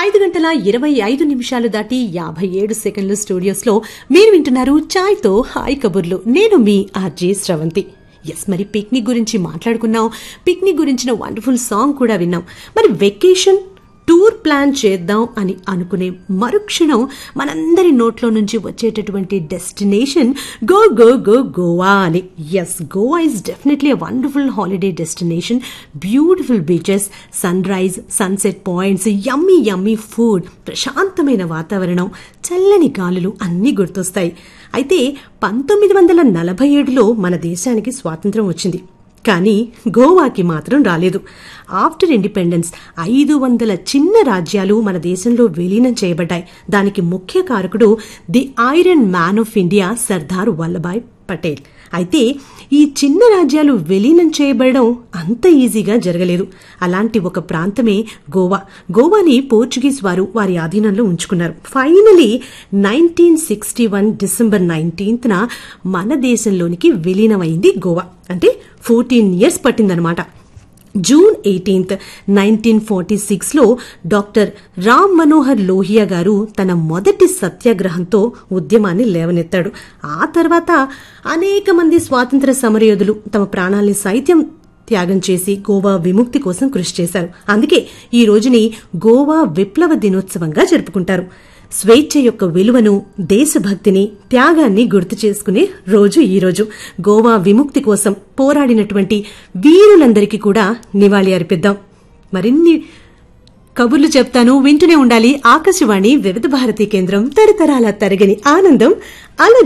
ఐదు గంటల ఇరవై ఐదు నిమిషాలు దాటి యాభై ఏడు సెకండ్లు స్టూడియోస్ లో మీరు వింటున్నారు చాయ్ తో హాయ్ కబుర్లు నేను మీ ఆర్జే శ్రవంతి ఎస్ మరి పిక్నిక్ గురించి మాట్లాడుకున్నాం పిక్నిక్ గురించిన వండర్ఫుల్ సాంగ్ కూడా విన్నాం మరి వెకేషన్ టూర్ ప్లాన్ చేద్దాం అని అనుకునే మరుక్షణం మనందరి నోట్లో నుంచి వచ్చేటటువంటి destination go go go Goa అని yes Goa is definitely a wonderful holiday destination beautiful beaches sunrise sunset points yummy yummy food ప్రశాంతమైన వాతావరణం చల్లని గాలులు అన్నీ గుర్తొస్తాయి అయితే పంతొమ్మిది వందల నలభై ఏడులో మన దేశానికి స్వాతంత్రం వచ్చింది కానీ గోవాకి మాత్రం రాలేదు ఆఫ్టర్ ఇండిపెండెన్స్ ఐదు వందల చిన్న రాజ్యాలు మన దేశంలో విలీనం చేయబడ్డాయి దానికి ముఖ్య కారకుడు the iron man of India Sardar Vallabhbhai Patel అయితే ఈ చిన్న రాజ్యాలు విలీనం చేయబడడం అంత ఈజీగా జరగలేదు అలాంటి ఒక ప్రాంతమే గోవా గోవాని పోర్చుగీస్ వారు వారి ఆధీనంలో ఉంచుకున్నారు finally nineteen sixty one December నైన్టీన్త్న మన దేశంలోనికి విలీనమైంది గోవా అంటే ఫోర్టీన్ ఇయర్స్ పట్టిందనమాట జూన్ ఎయిటీన్త్ నైన్టీన్ ఫార్టీ సిక్స్లో డాక్టర్ రామ్ మనోహర్ లోహియా గారు తన మొదటి సత్యాగ్రహంతో ఉద్యమాన్ని లేవనెత్తాడు ఆ తర్వాత అనేక మంది స్వాతంత్ర సమరయోధులు తమ ప్రాణాల్ని సైత్యం త్యాగం చేసి గోవా విముక్తి కోసం కృషి చేశారు అందుకే ఈ రోజుని గోవా విప్లవ దినోత్సవంగా జరుపుకుంటారు స్వేచ్ఛ యొక్క విలువను దేశభక్తిని త్యాగాన్ని గుర్తు చేసుకునే రోజు ఈ రోజు గోవా విముక్తి కోసం పోరాడినటువంటి వీరులందరికీ కూడా నివాళి అర్పిద్దాం మరిన్ని కబుర్లు చెప్తాను వింటూనే ఉండాలి ఆకాశవాణి వివిధ భారతి కేంద్రం తరతరాల తరగని ఆనందం అల